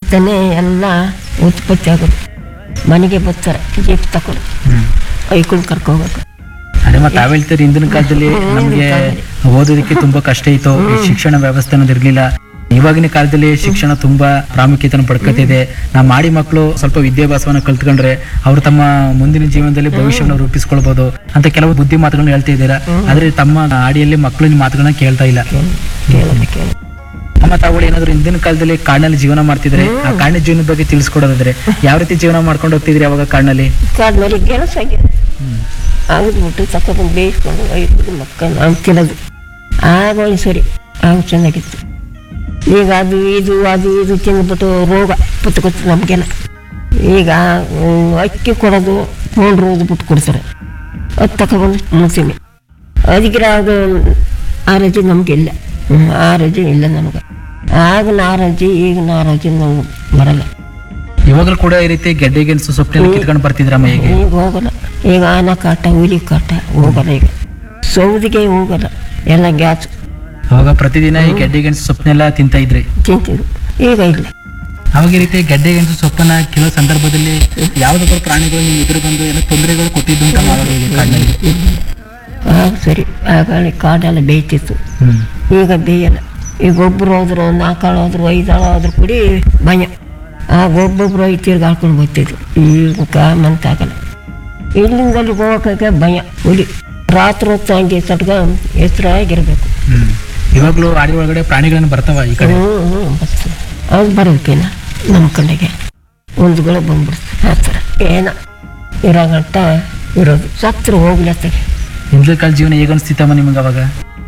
ತಾನೇ ಎಲ್ಲ ಉತ್ಪತ್ತಿ ಆಗುತ್ತೆ ಮನೆಗೆ ಬರ್ತಾರೆ ಜೀಪ್ ತಕೊಂಡು ಐಕೊಂಡು ಕರ್ಕೋಬೇಕು ಅದೇ ಮತ್ತೆ ತಾವ್ ಹೇಳ್ತೀರಿ ಹಿಂದಿನ ಕಾಲದಲ್ಲಿ ನಮ್ಗೆ ಓದೋದಕ್ಕೆ ತುಂಬಾ ಕಷ್ಟ ಇತ್ತು ಈ ಶಿಕ್ಷಣ ವ್ಯವಸ್ಥೆ ಅನ್ನೋದು ಇರ್ಲಿಲ್ಲ ಇವಾಗಿನ ಕಾಲದಲ್ಲಿ ಶಿಕ್ಷಣ ತುಂಬಾ ಪ್ರಾಮುಖ್ಯತೆಯನ್ನು ಪಡ್ಕೊತಿದೆ ನಾ ಮಾಡಿ ಮಕ್ಕಳು ಸ್ವಲ್ಪ ವಿದ್ಯಾಭ್ಯಾಸವನ್ನ ಕಲ್ತ್ಕೊಂಡ್ರೆ ಅವ್ರು ತಮ್ಮ ಮುಂದಿನ ಜೀವನದಲ್ಲಿ ಭವಿಷ್ಯವನ್ನು ರೂಪಿಸ್ಕೊಳ್ಬಹುದು ಅಂತ ಕೆಲವು ಬುದ್ಧಿ ಮಾತುಗಳನ್ನ ಹೇಳ್ತಾ ಇದ್ದೀರಾ ಆದ್ರೆ ತಮ್ಮ ಆಡಿಯಲ್ಲಿ ಮಕ್ಕಳು ನಿಮ್ಮ ಮಾತುಗಳನ್ನ ಕೇಳ್ತಾ ಇಲ್ಲ ಕೇಳೋದು ಕೇಳೋದು ಅಮ್ಮ ತಾವುಗಳು ಏನಾದ್ರು ಹಿಂದಿನ ಕಾಲದಲ್ಲಿ ಕಾಡಿನಲ್ಲಿ ಜೀವನ ಮಾಡ್ತಿದ್ರೆ ಆ ಕಾಡಿನ ಜೀವನದ ಬಗ್ಗೆ ತಿಳಿಸ್ಕೊಡೋದಾದ್ರೆ ಯಾವ ರೀತಿ ಜೀವನ ಮಾಡ್ಕೊಂಡು ಹೋಗ್ತಿದ್ರಿ ಅವಾಗ ಕಾಡಿನಲ್ಲಿ ಕಾಡಿನಲ್ಲಿ ಗೆಣಸು ಆಗ್ಯದ ಆಗಿದ್ಬಿಟ್ಟು ತಗೊಂಡು ಬೇಯಿಸ್ಕೊಂಡು ಐದು ಮಕ್ಕಳು ನಾವು ತಿನ್ನೋದು ಆಗ ಒಂದು ಸರಿ ಆಗ ಚೆನ್ನಾಗಿತ್ತು ಈಗ ಅದು ಇದು ಅದು ಇದು ತಿಂದ್ಬಿಟ್ಟು ರೋಗ ಪುತ್ತಕೊತ್ತು ನಮಗೆಲ್ಲ ಈಗ ಹ್ಮ್, ಅಕ್ಕಿ ಕೊಡೋದು ತೊಗೊಂಡ್ರು ಓದ್ಬಿಟ್ಟು ಕೊಡ್ತಾರೆ ಅದು ತಗೊಬಂದು ಮುಗಿಸಿನಿ ಅದಕ್ಕೆ ಅದು ಆರೋಗ್ಯ ನಮಗಿಲ್ಲ ಆರೋಗ್ಯ ಇಲ್ಲ ನಮಗೆ ಆಗಿನ ಆರೋಗ್ಯ ಈಗಿನ ಆರೋಗ್ಯ ನಮ್ಗೆ ಬರಲ್ಲ ಇವಾಗಲೂ ಕೂಡ ಈ ರೀತಿ ಗೆಡ್ಡೆ ಗೆಣಸು ಸೊಪ್ಪನೆಲ್ಲ ಕಿತ್ಕೊಂಡು ಬರ್ತಿದ್ರಮ್ಮ ಹೇಗೆ ಈಗ ಹೋಗಲ್ಲ ಈಗ ಆನ ಕಾಟ ಹುಲಿ ಕಾಟ ಹೋಗಲ್ಲ ಈಗ ಸೌದಿಗೆ ಹೋಗಲ್ಲ ಎಲ್ಲ ಗ್ಯಾಸ್ ಅವಾಗ ಪ್ರತಿದಿನ ಈ ಗೆಡ್ಡೆ ಗೆಣಸು ಸೊಪ್ಪನ್ನೆಲ್ಲ ತಿಂತ ಇದ್ರಿ ತಿಂತಿದ್ರು ಈಗ ಇಲ್ಲ ಅವಾಗ ಈ ರೀತಿ ಗೆಡ್ಡೆ ಗೆಣಸು ಸೊಪ್ಪನ್ನ ಕೆಲವು ಸಂದರ್ಭದಲ್ಲಿ ಯಾವ್ದಾದ್ರು ಪ್ರಾಣಿಗಳು ನಿಮ್ ಎದುರು ಬಂದು ಏನೋ ತೊಂದರೆಗಳು ಕೊಟ್ಟಿದ್ದು ಅಂತ ಮಾಡೋದು ಹೇಗೆ ಕಾಡಿನಲ್ಲಿ ಆಗ ಸರಿ ಆಗ ಕಾಡೆಲ್ಲ ಬೇಯ್ತಿತ್ತು ಈಗ ಬೇಯಲ್ಲ ಈಗ ಒಬ್ಬರು ಹೋದ್ರು ನಾಲ್ಕಾಳು ಹೋದ್ರು ಐದಾಳು ಹೋದ್ರು ಕೂಡಿ ಭಯ ಆಗ ಒಬ್ಬೊಬ್ರು ಐದು ತಿರ್ಗಾಡ್ಕೊಂಡು ಬರ್ತಿದ್ರು ಈಗ ಕಾಮಂತಾಗಲ್ಲ ಇಲ್ಲಿಂದ ಅಲ್ಲಿಗೆ ಹೋಗೋಕೆ ಭಯ ಹುಲಿ ರಾತ್ರಿ ಹೊತ್ತು ಹಂಗೆ ಸಟ್ಗ ಹೆಸರಾಗಿರ್ಬೇಕು ಹ್ಮ್ ಇವಾಗ್ಲೂ ಆಡಿ ಒಳಗಡೆ ಪ್ರಾಣಿಗಳನ್ನು ಬರ್ತಾವ ಈ ಕಡೆ ಹ್ಞೂ ಹ್ಞೂ ಬರ್ತದೆ ಅದು ಬರೋಕೇನ ನಮ್ಮ ಕಡೆಗೆ ಒಂದುಗಳು ಬಂದ್ಬಿಡ್ತದೆ ಆ ಥರ ಏನ ಇರೋ ಗಂಟ ಇರೋದು ಸತ್ರ ಹೋಗ್ಲತ್ತಾಗೆ ಹಿಂದಿನ ಕಾಲ ಜೀವನ ಹೇಗೆ ಅನಿಸ್ತಿತ್ತಮ್ಮ ನಿಮಗೆ ಅವಾಗ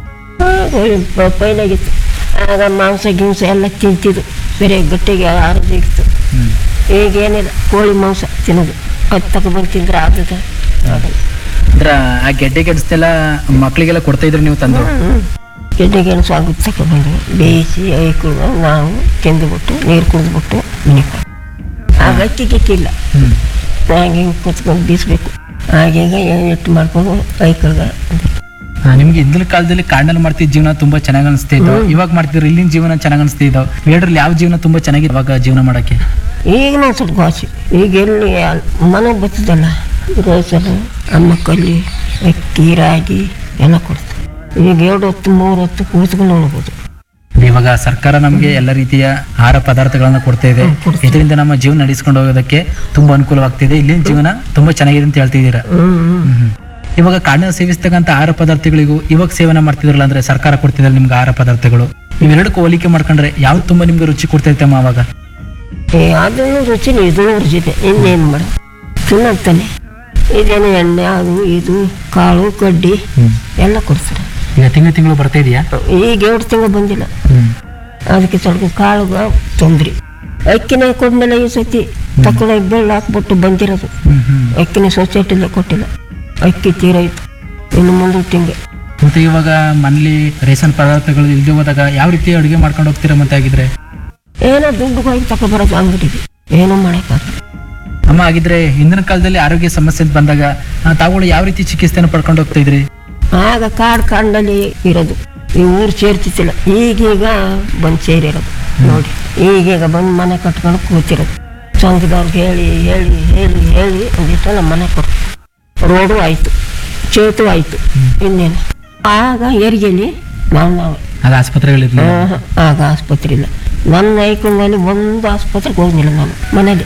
ಪೈಲಾಗಿತ್ತು ಆಗ ಮಾಂಸ ಗಿಂಸ ಎಲ್ಲ ತಿಂತಿದ್ದು ಬೇರೆ ಗಟ್ಟಿಗೆ ಆರೋಗ್ಯ ಇತ್ತು ಹ್ಮ್ ಈಗೇನಿಲ್ಲ ಕೋಳಿ ಮಾಂಸ ತಿನ್ನೋದು ಅದು ತಗೊಬಂದು ತಿಂದ್ರೆ ಆದದ ಆಗಲ್ಲ ಅಂದ್ರ ಆ ಗೆಡ್ಡೆ ಗೆಣಸನ್ನೆಲ್ಲ ಮಕ್ಕಳಿಗೆಲ್ಲ ಕೊಡ್ತಾ ಇದ್ರಿ ನೀವು ತಂದು ಗೆಡ್ಡೆ ಗೆಣಸು ಆಗುತ್ತೆ ತಗೊಬಂದು ಬೇಯಿಸಿ ಐಕೊಂಡು ನಾವು ತಿಂದುಬಿಟ್ಟು ನೀರು ಕುಡಿದ್ಬಿಟ್ಟು ಮನೆಗೆ ಆಗ ಅಕ್ಕಿ ಗಿಕ್ಕಿಲ್ಲ ಹ್ಮ್ ಹಾಗೆ ಹಿಂಗೆ ಕುತ್ಕೊಂಡು ಬೀಸಬೇಕು ಹಾಗೆ ಎಟ್ಟು ಮಾಡ್ಕೊಂಡು ಐಕಲ್ಗ ಆ, ನಿಮ್ಗೆ ಹಿಂದಿನ ಕಾಲದಲ್ಲಿ ಕಾಡಿನಲ್ಲಿ ಮಾಡ್ತಿದ್ದ ಜೀವನ ತುಂಬಾ ಚೆನ್ನಾಗಿ ಅನಿಸ್ತಾ ಇದ್ದು ಇವಾಗ ಮಾಡ್ತಿದ್ರು ಇಲ್ಲಿನ ಜೀವನ ಚೆನ್ನಾಗಿ ಅನಿಸ್ತಾ ಇದ್ದಾವ ಎರಡರಲ್ಲಿ ಯಾವ ಜೀವನ ತುಂಬಾ ಚೆನ್ನಾಗಿದೆ ಅವಾಗ ಜೀವನ ಮಾಡಕ್ಕೆ ಈಗ ನಾವು ಸ್ವಲ್ಪ ವಾಸಿ ಈಗ ಎಲ್ಲಿ ಮನೆಗೆ ಬರ್ತದಲ್ಲ ರೋಸಲು ಅಮ್ಮ ಕಲ್ಲಿ ಅಕ್ಕಿ ರಾಗಿ ಎಲ್ಲ ಕೊಡ್ತಾರೆ ಈಗ ಎರಡು ಹೊತ್ತು ಮೂರು ಹೊತ್ತು ಕೂತ್ಕೊಂಡು ನೋಡ್ಬೋದು ಇವಾಗ ಸರ್ಕಾರ ನಮಗೆ ಎಲ್ಲ ರೀತಿಯ ಆಹಾರ ಪದಾರ್ಥಗಳನ್ನ ಕೊಡ್ತಾ ಇದೆ ಇದರಿಂದ ನಮ್ಮ ಜೀವನ ನಡೆಸ್ಕೊಂಡು ಹೋಗೋದಕ್ಕೆ ತುಂಬಾ ಅನುಕೂಲವಾಗ್ತಿದೆ ಇಲ್ಲಿನ ಜೀವನ ತುಂಬಾ ಚೆನ್ನಾಗಿದೆ ಅಂತ ಹೇಳ್ತಿದ್ದೀರಾ ಹ್ಮ್. ಇವಾಗ ಕಾಡಿನ ಸೇವಿಸ್ತಕ್ಕಂಥ ಆಹಾರ ಪದಾರ್ಥಗಳಿಗೂ ಇವಾಗ ಸೇವನೆ ಮಾಡ್ತಿದ್ರಲ್ಲ ಅಂದ್ರೆ ಸರ್ಕಾರ ಕೊಡ್ತಿದ್ರೆ ನಿಮ್ಗೆ ಆಹಾರ ಪದಾರ್ಥಗಳು ಇವೆರಡಕ್ಕೂ ಹೋಲಿಕೆ ಮಾಡ್ಕೊಂಡ್ರೆ ಯಾವ್ದು ತುಂಬಾ ನಿಮ್ಗೆ ರುಚಿ ಕೊಡ್ತೈತಮ್ಮ ಅವಾಗ ಏ ಅದನ್ನು ರುಚಿನೇ ಇದು ರುಚಿದೆ ಇನ್ನೇನು ಮಾಡ ತಿನ್ನತ್ತಾನೆ ಇದೇನು ಎಣ್ಣೆ ಅದು ಇದು ಕಾಳು ಕಡ್ಡಿ ಎಲ್ಲ ಕೊಡ್ತಾರೆ ಈಗ ತಿಂಗಳು ತಿಂಗಳು ಬರ್ತಾ ಇದೆಯಾ ಈಗ ಎರಡು ತಿಂಗಳು ಬಂದಿಲ್ಲ ಅದಕ್ಕೆ ಸ್ವಲ್ಪ ಕಾಳುಗ ತೊಂದ್ರೆ ಅಕ್ಕಿನ ಕೊಡ್ಮೇಲೆ ಈ ಸತಿ ತಕೊಂಡು ಬೆಳ್ಳು ಹಾಕ್ಬಿಟ್ಟು ಬಂದಿರೋದು ಅಕ್ಕಿನ ಸೊಸೈಟಿಲೇ ಕೊಟ್ಟಿಲ್ಲ ಅಕ್ಕಿ ತೀರಾಯ್ತು ಇನ್ನು ಮುಂದೆ ತಿಂಗೆ ಮತ್ತೆ ಇವಾಗ ಮನೇಲಿ ರೇಷನ್ ಪದಾರ್ಥಗಳು ಇಲ್ದೇ ಹೋದಾಗ ಯಾವ ರೀತಿ ಅಡುಗೆ ಮಾಡ್ಕೊಂಡು ಹೋಗ್ತೀರಾ ಮತ್ತೆ ಆಗಿದ್ರೆ ಏನೋ ದುಡ್ಡು ಹೋಗಿ ತಗೊಬರೋದು ಅಂಗಡಿಗೆ ಏನೂ ಮಾಡೋಕ್ಕಾಗಲ್ಲ ಅಮ್ಮ ಆಗಿದ್ರೆ ಹಿಂದಿನ ಕಾಲದಲ್ಲಿ ಆರೋಗ್ಯ ಸಮಸ್ಯೆ ಅಂತ ಬಂದಾಗ ಆ, ತಾವುಗಳು ಯಾವ ರೀತಿ ಚಿಕಿತ್ಸೆನ ಪಡ್ಕೊಂಡು ಹೋಗ್ತಾ ಇದ್ರಿ ಆಗ ಕಾಡು ಕಾಡಿನಲ್ಲಿ ಇರೋದು ಈ ಊರು ಸೇರ್ತಿತ್ತಿಲ್ಲ ಈಗೀಗ ಬಂದು ಸೇರಿರೋದು ನೋಡಿ ಈಗೀಗ ಬಂದು ಮನೆ ಕಟ್ಕೊಂಡು ಕೂತಿರೋದು ಸಂಘದವ್ರಿಗೆ ಹೇಳಿ ಹೇಳಿ ಹೇಳಿ ಹೇಳಿ ಒಂದಿಷ್ಟು ನಮ್ಮ ಮನೆ ಕೊಟ್ಟು ರೋಡು ಆಯಿತು ಚೇತು ಆಯಿತು ಇನ್ನೇನು ಆಗ ಹೆರಿಗೆಲಿ ನಾವು ನಾವು ಆಗ ಆಸ್ಪತ್ರೆಗಳಿರ್ಲಿ ಆಹಾ, ಆಗ ಆಸ್ಪತ್ರೆ ಇಲ್ಲ ನನ್ನ ಐಕಂದಲ್ಲಿ ಒಂದು ಆಸ್ಪತ್ರೆಗೆ ಹೋಗಿಲ್ಲ ನಾನು ಮನೇಲಿ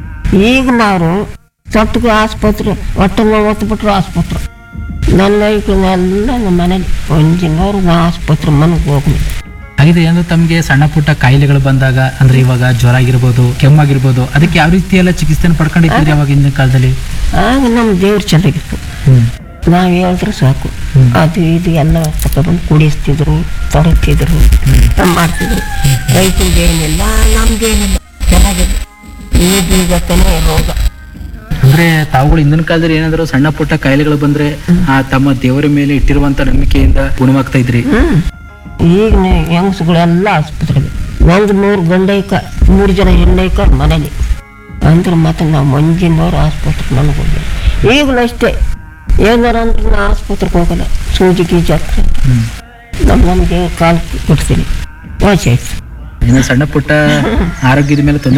ಈಗ ನಾವು ತೊಟ್ಟಿಗೆ ಆಸ್ಪತ್ರೆ ಹೊಟ್ಟೆ ನೋವು ಬಿಟ್ರು ಆಸ್ಪತ್ರೆ ನನ್ನ ಐಕನೆಲ್ಲ ನಮ್ಮ ಮನೇಲಿ ಒಂದಿನವ್ರು ನಾ ಆಸ್ಪತ್ರೆ ಮನೆಗೆ ಹೋಗಿ ಹಾಗಿದೆ ಏನು ತಮಗೆ ಸಣ್ಣ ಪುಟ್ಟ ಕಾಯಿಲೆಗಳು ಬಂದಾಗ ಅಂದ್ರೆ ಇವಾಗ ಜ್ವರ ಆಗಿರ್ಬೋದು ಕೆಮ್ಮಾಗಿರ್ಬೋದು ಅದಕ್ಕೆ ಯಾವ ರೀತಿ ಎಲ್ಲ ಚಿಕಿತ್ಸೆನ ಪಡ್ಕೊಂಡಿದ್ದೀರಿ ಅವಾಗ ಹಿಂದಿನ ಕಾಲದಲ್ಲಿ ಆಗ ನಮ್ಮ ದೇವ್ರು ಚೆನ್ನಾಗಿತ್ತು ನಾವು ಹೇಳಿದ್ರೆ ಸಾಕು ಅದು ಇದು ಎಲ್ಲ ತಗೊಬಂದು ಕುಡಿಸ್ತಿದ್ರು ತೊಡಗ್ತಿದ್ರು ಮಾಡ್ತಿದ್ರು ರೈತರಿಗೆ ಏನಿಲ್ಲ ನಮ್ಗೇನಿಲ್ಲ ಚೆನ್ನಾಗಿದೆ ಈಗೀಗ ತಾನೇ ರೋಗ ಅಂದ್ರೆ ತಾವುಗಳು ಹಿಂದಿನ ಕಾಲದಲ್ಲಿ ಏನಾದ್ರು ಸಣ್ಣ ಪುಟ್ಟ ಕಾಯಿಲೆಗಳು ಬಂದ್ರೆ ಆ ತಮ್ಮ ದೇವರ ಮೇಲೆ ಇಟ್ಟಿರುವಂತ ನಂಬಿಕೆಯಿಂದ ಗುಣವಾಗ್ತಾ ಇದ್ರಿ ಹ್ಮ್ ಈಗ ಹೆಂಗಸುಗಳೆಲ್ಲ ಆಸ್ಪತ್ರೆಗೆ ಒಂದು ಮೂರು ಗಂಡೈಕ ಮೂರು ಜನ ಹೆಣ್ಣೈಕ ಮನೇಲಿ ಅಂದ್ರೆ ಮತ್ತೆ ನಾವು ಮಂಜಿನವ್ರು ಆಸ್ಪತ್ರೆ ನನಗೆ ಹೋಗಿ ಈಗಲೂ ಅಷ್ಟೇ ಏನಾರ ಅಂದ್ರೆ ನಾ ಆಸ್ಪತ್ರೆಗೆ ಹೋಗಲ್ಲ ಸೂಜಿ ಗೀಜಿ ಹಾಕ್ತಾರೆ ನಮ್ಮ ನಮಗೆ ಕಾಲು ಕೊಡ್ತೀನಿ ವಾಸಿ ಆಯ್ತು ಇನ್ನು ಸಣ್ಣ ಪುಟ್ಟ ಆರೋಗ್ಯದ ಮೇಲೆ ತೊಂದರೆ